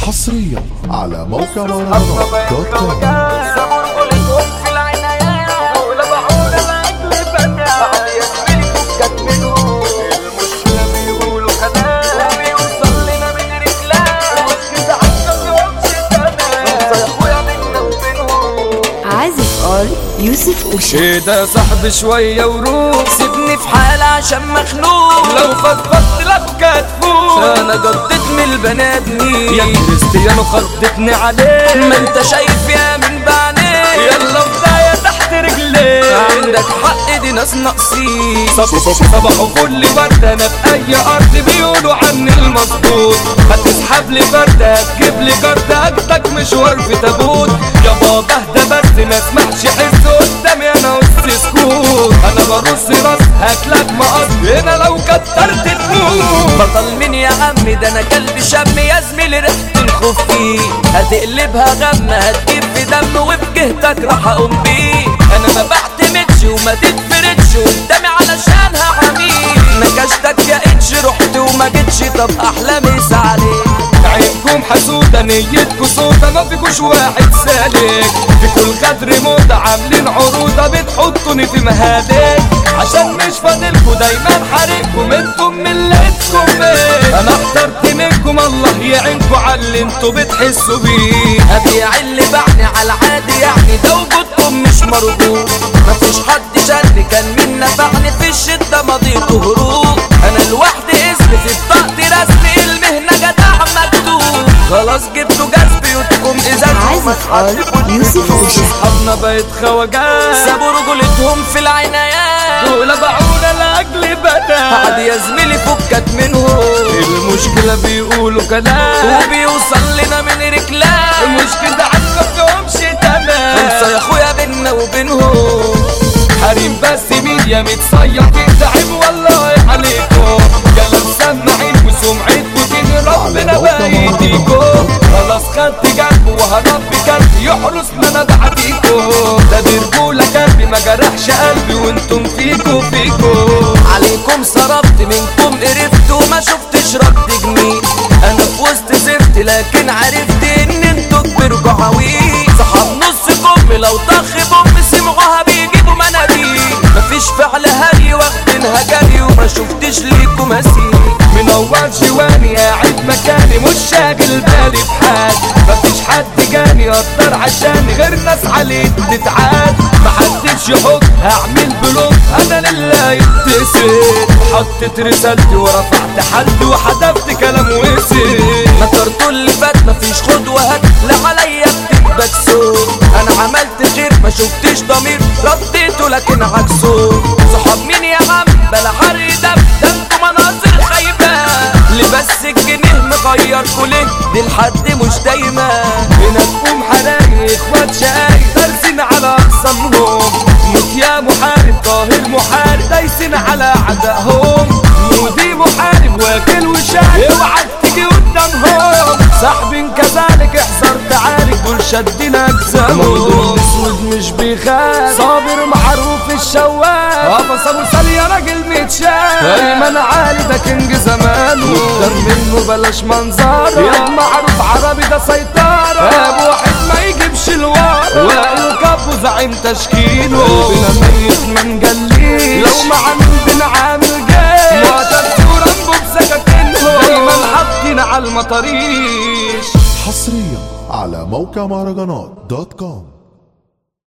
حصريا على موقع مهرجانات دوت كوم عازف ار يوسف اوشا ايه ده صاحب شوية وروح سيبني في حالي عشان مخنوق لو فضفضت لك هتفوق انا قضيت من البنات يا مين كريستيانو خضتني عليه ما انت شايف يا من بعينيك يلا بداية تحت رجليه عندك حق دي ناس ناقصين صباح وكل وردة انا في اي ارض بيقولوا عني المظبوط هتسحب لي وردة هتجيب لي جردة اجدك مشوار في تابوت يا بابا اهدى بس ما اسمعش حس قدامي انا وسط سكوت انا برص راس هاكلك مقص هنا لو كترت تموت بطل مين يا عم ده انا كلب شم يا زميلي ريحة الخوف فيه هتقلبها غم هتجيب في دم وفي جهتك راح اقوم بيه انا ما بعتمدش وما تتفردش قدامي علشانها عميل نكشتك يا اتش رحت وما جيتش طب احلامي عليك عينكم حسودة نيتكم سودة ما فيكوش واحد سالك فيكوا الغدر موضة عاملين عروضة بتحطوني في مهالك عشان مش فاضلكوا دايما حارقكم انتم ملتكم ايه انا احترت منكم الله يعينكوا على اللي انتوا بتحسوا بيه ابيع اللي باعني على العادي يعني ده وجودكم مش مرغوب مفيش حد شد كان مين نفعني في الشدة مضيته هروب انا لوحدي اسمي في بطاقتي رسمي المهنة جدع مكتوب خلاص جبتوا جاز بيوتكم ازاز عازف ار يوسف اوشا اصحابنا بقت خواجات سابوا رجولتهم في العنايات دول باعونا لاجل بنات قعد يا زميلي فكك منهم المشكلة بيقولوا كلام وبيوصل لنا من رجلان المشكلة عارفة فيهمش تمام انسى يا اخويا بينا وبينهم حريم بس ميديا متصيح تتعب والله عليكم كلام سماعين وسمعتكم تين ربنا بايديكم خلاص خدت جنب وهرب كلب يحرس ما انا بعديكم ده برجولة قلبي ما جرحش قلبي وانتم فيكو فيكو عليكم صرفت منكم قرفت وما شفتش رد جميل انا في وسط زفت لكن عرفت ان انتوا كبركوا عويل صحاب نص كم لو طخ بوم سمعوها بيجيبوا مناديل مفيش فعل هري واخدينها جري وما شفتش ليكم مثيل منور جواني قاعد مكاني مش شاغل بالي بحال مفيش حد جاني يقدر عشاني غير ناس عليه تتعاد محدش يحط هعمل بلوك انا لله يتصل حطيت رسالتي ورفعت حالتي وحذفت كلام وسل نكرتوا اللي فات مفيش خد وهات لا عليا بتبقى كسور انا عملت خير ما شفتش ضمير رديته لكن عكسه صحاب مين يا عم بلا حرق دم ده انتوا مناظر خايبة لبس الجنيه مغير كله دي لحد مش دايما هنا تقوم حرايق اخوات شقايق دارسين على اقسامهم موت يا محارب طاهر محارب دايسين على اعدائهم مودي محارب واكل وشارب اوعى تيجي قدامهم صاحبين كذلك احذر تعارك دول شادين اجسامهم اسود مش بيخاف صابر معروف الشواف قفص ابو سالي يا راجل متشاف ايمن عالي ده كينج زمانه مقدر منه بلاش منظره يا معروف عربي ده سيطرة ابو واحد ما يجيبش الورا وائل كابو زعيم تشكيله قلبنا ميت من جليش لو ما عندنا عامل جيش معتاد ورامبو بسكاكينهم دايما حاطين على المطاريش حصريا على موقع مهرجانات دوت كوم